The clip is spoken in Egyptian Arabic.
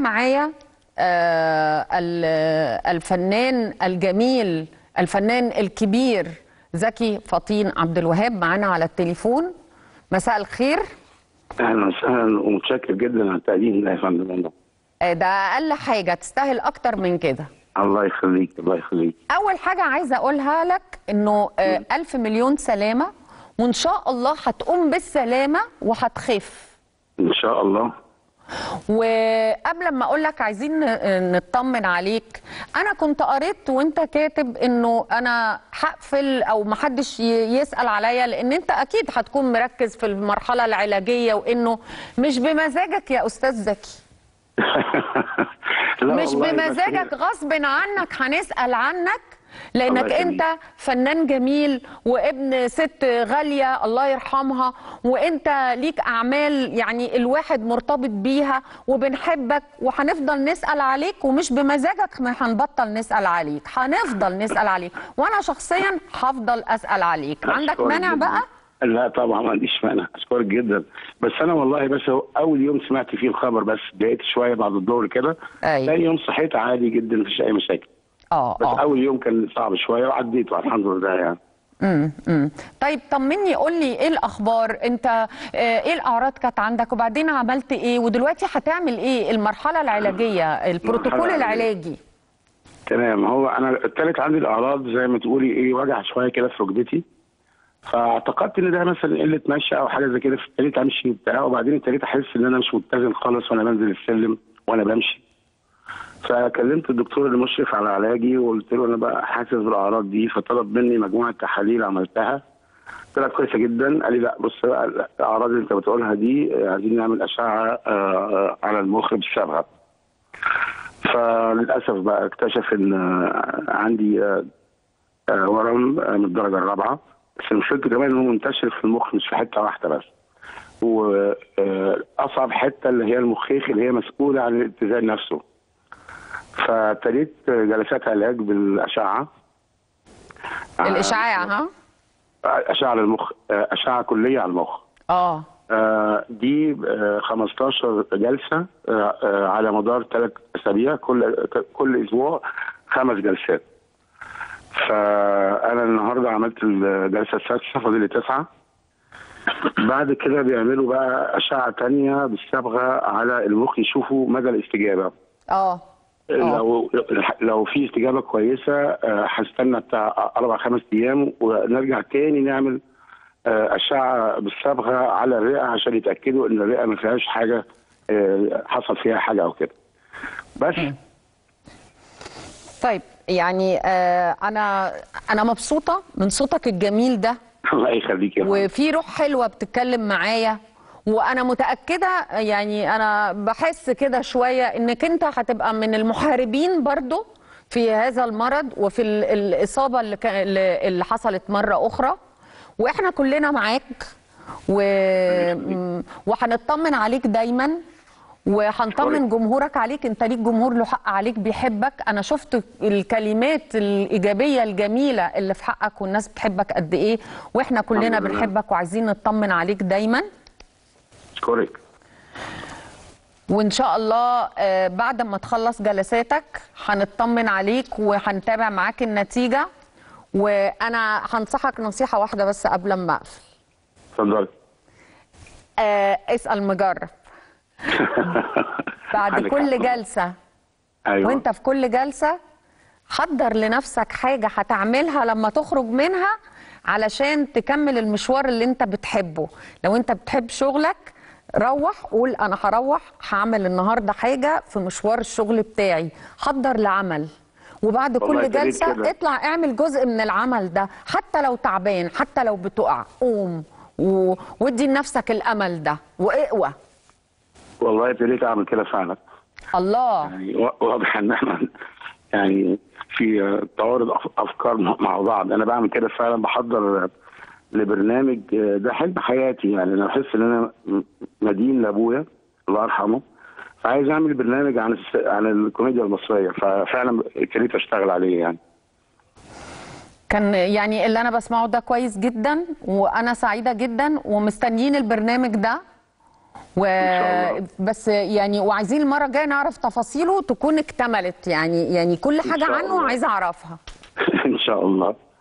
معايا آه، ال- الفنان الجميل الفنان الكبير زكي فطين عبد الوهاب معانا على التليفون مساء الخير اهلا وسهلا ومتشكر جدا على التقديم ده يا فندم والله. آه، ده اقل حاجه تستاهل اكتر من كده الله يخليك الله يخليك اول حاجه عايزه اقولها لك انه آه، الف مليون سلامه وان شاء الله هتقوم بالسلامه وهتخف ان شاء الله وقبل ما اقول لك عايزين ن- نطمن عليك انا كنت قريت وانت كاتب انه انا هقفل او محدش ي- يسال عليا لان انت اكيد هتكون مركز في المرحله العلاجيه وانه مش بمزاجك يا استاذ زكي لا مش والله بس بمزاجك غصب عنك هنسال عنك لانك الله يخليك. انت فنان جميل وابن ست غاليه الله يرحمها وانت ليك اعمال يعني الواحد مرتبط بيها وبنحبك وهنفضل نسال عليك ومش بمزاجك ما هنبطل نسال عليك هنفضل نسال عليك وانا شخصيا هفضل اسال عليك عندك أشكرك مانع جداً. بقى لا طبعا ما عنديش مانع اشكرك جدا بس انا والله بس هو اول يوم سمعت فيه الخبر بس ضايقت شويه بعد الظهر كده أيوة. ثاني يوم صحيت عادي جدا مفيش اي مشاكل اه بس اه اول يوم كان صعب شويه وعديته الحمد لله يعني امم امم طيب طمني قول لي ايه الاخبار انت آه، ايه الاعراض كانت عندك وبعدين عملت ايه ودلوقتي هتعمل ايه المرحله العلاجيه البروتوكول العلاجية. العلاجي تمام هو انا ابتدت عندي الاعراض زي ما تقولي ايه وجع شويه كده في ركبتي فاعتقدت ان ده مثلا قله مشي او حاجه زي كده فابتديت امشي بتاع وبعدين ابتديت احس ان انا مش متزن خالص وانا بنزل السلم وانا بمشي فكلمت الدكتور المشرف على علاجي وقلت له انا بقى حاسس بالاعراض دي فطلب مني مجموعه تحاليل عملتها طلعت كويسه جدا قال لي لا بص بقى الاعراض اللي انت بتقولها دي آه، عايزين نعمل اشعه آه، على المخ بالصبغه فللاسف بقى اكتشف ان آه، عندي آه، آه، ورم آه، من الدرجه الرابعه بس مشكلته كمان انه منتشر في المخ مش في حته واحده بس واصعب حته اللي هي المخيخ اللي هي مسؤوله عن الاتزان نفسه فابتديت جلسات علاج بالاشعه الاشعاع ها اشعه على المخ آه، اشعه كليه على المخ اه آه، دي آه، 15 جلسه آه، آه، على مدار ثلاث اسابيع كل كل اسبوع خمس جلسات فانا النهارده عملت الجلسه السادسه فاضل لي تسعه بعد كده بيعملوا بقى اشعه تانية بالصبغه على المخ يشوفوا مدى الاستجابه اه لو لو في استجابه كويسه آه، هستنى بتاع اربع خمس ايام ونرجع تاني نعمل آه، اشعه بالصبغه على الرئه عشان يتاكدوا ان الرئه ما فيهاش حاجه آه، حصل فيها حاجه او كده بس طيب يعني آه انا انا مبسوطه من صوتك الجميل ده الله يخليك يا فندم. وفي روح حلوه بتتكلم معايا وانا متاكده يعني انا بحس كده شويه انك انت هتبقى من المحاربين برضو في هذا المرض وفي ال- الاصابه اللي كا- اللي اللي حصلت مره اخرى واحنا كلنا معاك و... م- وهنطمن عليك دايما وهنطمن جمهورك عليك انت ليك جمهور له حق عليك بيحبك انا شفت الكلمات الايجابيه الجميله اللي في حقك والناس بتحبك قد ايه واحنا كلنا الحمد لله. بنحبك وعايزين نطمن عليك دايما اشكرك وان شاء الله آه، بعد ما تخلص جلساتك هنطمن عليك وهنتابع معاك النتيجه وانا هنصحك نصيحه واحده بس قبل ما اقفل اتفضل آه، اسال مجرب بعد عندك كل حق. جلسه ايوه وانت في كل جلسه حضر لنفسك حاجه هتعملها لما تخرج منها علشان تكمل المشوار اللي انت بتحبه لو انت بتحب شغلك روح قول انا هروح هعمل النهارده حاجه في مشوار الشغل بتاعي حضر لعمل وبعد والله كل ابتديت جلسه كده. اطلع اعمل جزء من العمل ده حتى لو تعبان حتى لو بتقع قوم و... وادي لنفسك الامل ده واقوى والله ابتديت اعمل كده فعلا الله يعني وا- واضح ان احنا يعني في آه، تعارض أف- افكار مع- مع بعض انا بعمل كده فعلا بحضر لبرنامج آه، ده حلم حياتي يعني انا بحس ان انا م- مدين لابويا الله يرحمه فعايز اعمل برنامج عن الس- عن الكوميديا المصريه ففعلا ابتديت اشتغل عليه يعني كان يعني اللي انا بسمعه ده كويس جدا وانا سعيده جدا ومستنيين البرنامج ده و... شاء الله. بس يعني وعايزين المره الجايه نعرف تفاصيله تكون اكتملت يعني يعني كل حاجه شاء عنه الله. عايزه اعرفها ان شاء الله